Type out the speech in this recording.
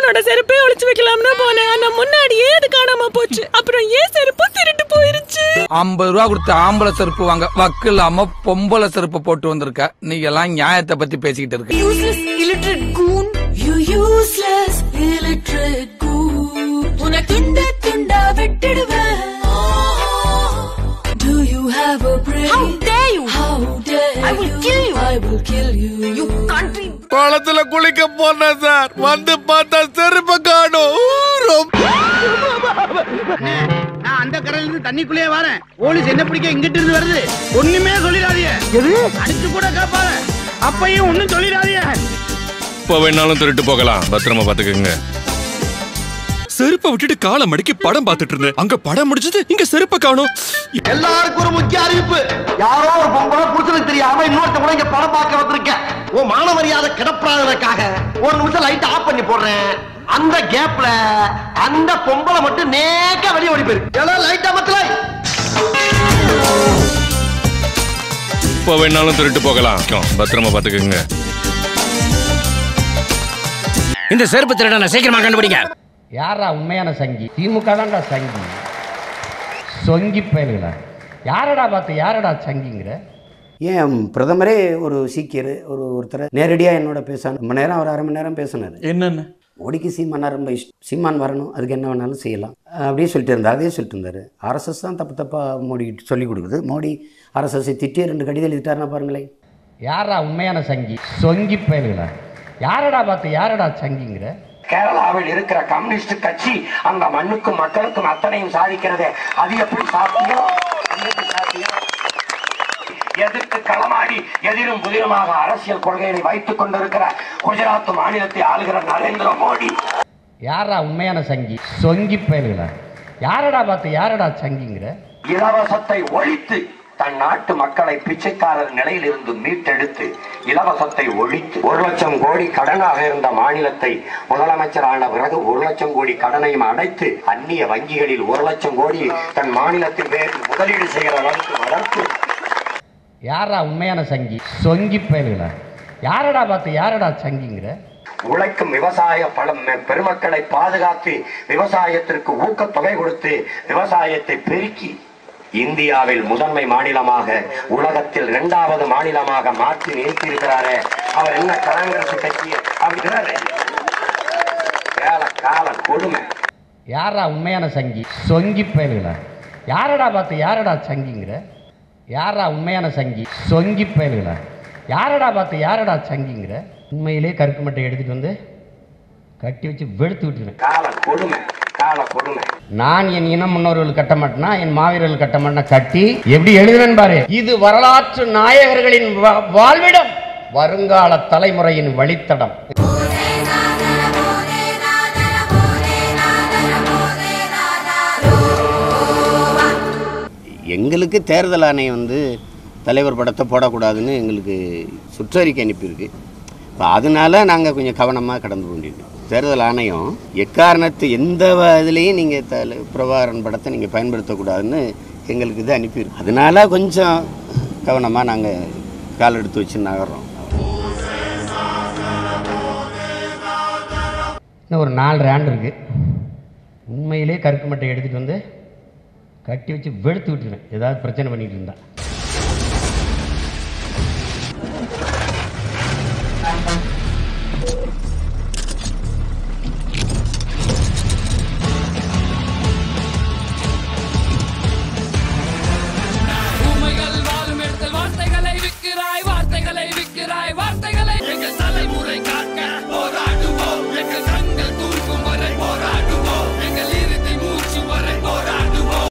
அண்ணனோட செருப்பே ஒளிச்சு வைக்கலாம்னு போனேன் ஆனா முன்னாடியே அது காணாம போச்சு அப்புறம் ஏன் செருப்பும் திருட்டு போயிருச்சு ஐம்பது ரூபா கொடுத்து ஆம்பளை செருப்பு வாங்க வக்கு இல்லாம பொம்பளை செருப்பு போட்டு வந்திருக்க நீங்க எல்லாம் நியாயத்தை பத்தி பேசிக்கிட்டு இருக்க useless illiterate goon you useless illiterate goon உன்னை துண்ட துண்டா வெட்டிடுவேன் do you have a brain how dare you how dare i will kill you i will kill you you can't be குளத்துல குளிக்க போனேன் சார் வந்து பார்த்தா செருப்ப காணும் நான் அந்த கரையில இருந்து தண்ணிக்குள்ளே வரேன் போலீஸ் என்ன பிடிக்க இங்கிட்டு இருந்து வருது ஒண்ணுமே சொல்லிடாதீங்க அடிச்சு கூட காப்பாத அப்பையும் ஒண்ணும் சொல்லிடாதீங்க இப்ப வேணாலும் திருட்டு போகலாம் பத்திரமா பாத்துக்கோங்க செருப்பை விட்டுட்டு காலை மடக்கி படம் பார்த்துட்டு இருந்தேன் அங்க படம் முடிச்சது இங்க செருப்பை காணும் எல்லாருக்கும் ஒரு முக்கிய அறிவிப்பு யாரோ ஒரு பொம்பளை புருஷனுக்கு தெரியாம இன்னொருத்த கூட இங்க படம் பார்க்க வந்திருக்கேன் உன் மான மரியாதை கிடப்படாததுக்காக ஒரு நிமிஷம் லைட் ஆஃப் பண்ணி போடுறேன் அந்த கேப்ல அந்த பொம்பளை மட்டும் நேக்க வெளியே ஓடி போயிருக்கு எல்லாம் லைட் அமத்துல இப்ப வேணாலும் திருட்டு போகலாம் பத்திரமா பாத்துக்கோங்க இந்த செருப்பு திருடனை சீக்கிரமா கண்டுபிடிங்க யாரா உண்மையான சங்கி திமுக தான்டா சங்கி சொங்கி பயலுகளா யாரடா பார்த்து யாரடா சங்கிங்கிற ஏன் பிரதமரே ஒரு சீக்கியர் ஒரு ஒருத்தர் நேரடியாக என்னோட பேச ரொம்ப நேரம் ஒரு அரை மணி நேரம் பேசினார் என்னன்னு மோடிக்கு சீமானா ரொம்ப இஷ்டம் சீமான் வரணும் அதுக்கு என்ன வேணாலும் செய்யலாம் அப்படியே சொல்லிட்டு இருந்தார் அதே சொல்லிட்டு இருந்தார் ஆர்எஸ்எஸ் தான் தப்பு தப்பாக மோடி சொல்லி கொடுக்குது மோடி ஆர்எஸ்எஸ்ஸை திட்டி ரெண்டு கடிதம் எழுதிட்டாருன்னா பாருங்களேன் யாரா உண்மையான சங்கி சொங்கி பயலுகளா யாரடா பார்த்து யாரடா சங்கிங்கிற கேரளாவில் இருக்கிற கம்யூனிஸ்ட் கட்சி அந்த மண்ணுக்கும் மக்களுக்கும் அத்தனையும் சாதிக்கிறது அது எப்படி சாத்தியம் எப்படி சாத்தியம் எதிர்த்து களமாடி எதிரும் புதிருமாக அரசியல் கொள்கைகளை வைத்துக் கொண்டிருக்கிற குஜராத் மாநிலத்தை ஆளுகிற நரேந்திர மோடி யாரா உண்மையான சங்கி சொங்கி பயலுகளா யாரடா பார்த்து யாரடா சங்கிங்கிற இலவசத்தை ஒழித்து தன் நாட்டு மக்களை பிச்சைக்காரர் நிலையில் இருந்து மீட்டெடுத்து இலவசத்தை ஒழித்து ஒரு லட்சம் கோடி கடனாக இருந்த மாநிலத்தை முதலமைச்சரான பிறகு ஒரு லட்சம் கோடி கடனையும் அடைத்து அந்நிய வங்கிகளில் ஒரு லட்சம் கோடி தன் மாநிலத்தின் பேரில் முதலீடு செய்கிற அளவுக்கு வளர்த்து யாரா உண்மையான சங்கி சொங்கி பயலுகளா யாரடா பார்த்து யாரடா சங்கிங்கிற உழைக்கும் விவசாய பலம் பெருமக்களை பாதுகாத்து விவசாயத்திற்கு ஊக்கத்தொகை கொடுத்து விவசாயத்தை பெருக்கி இந்தியாவில் முதன்மை மாநிலமாக உலகத்தில் இரண்டாவது மாநிலமாக மாற்றி நிறுத்தியிருக்கிறாரே அவர் என்ன காங்கிரஸ் கட்சி அப்படிங்கிறாரு கால கால கொடுமை யாரா உண்மையான சங்கி சொங்கி பயலுகளா யாரடா பார்த்து யாரடா சங்கிங்கிற யாரா உண்மையான சங்கி சொங்கி பயலுகளா யாரடா பார்த்து யாரடா சங்கிங்கிற உண்மையிலே கருக்கு மட்டை எடுத்துட்டு வந்து கட்டி வச்சு வெளுத்து விட்டுருவேன் கால கொடுமை கால கொடுமை நான் என் இனம் முன்னோர்கள் கட்ட மாட்டேனா என் மாவீரர்கள் கட்ட மாட்டேனா கட்டி எப்படி எழுதுறேன் பாரு இது வரலாற்று நாயகர்களின் வா- வாழ்விடம் வருங்கால தலைமுறையின் வழித்தடம் எங்களுக்கு தேர்தல் ஆணையம் வந்து தலைவர் படத்தை போடக்கூடாதுன்னு எங்களுக்கு சுற்றறிக்கை அனுப்பியிருக்கு இப்போ அதனால நாங்கள் கொஞ்சம் கவனமாக கடந்து கொண்டிருக்கோம் தேர்தல் ஆணையம் எக்காரணத்து எந்த வ- இதுலேயும் நீங்கள் தலை பிரபாகரன் படத்தை நீங்கள் பயன்படுத்தக்கூடாதுன்னு எங்களுக்கு இது அனுப்பியிருக்கு அதனால கொஞ்சம் கவனமாக நாங்கள் கால் எடுத்து வச்சு நகர்றோம் இன்னும் ஒரு நாலு ஆண்டு இருக்கு உண்மையிலே கருக்கு மட்டை எடுத்துட்டு வந்து கட்டி வச்சு வெளுத்து விட்டுருவேன் ஏதாவது பிரச்சனை பண்ணிட்டு இருந்தா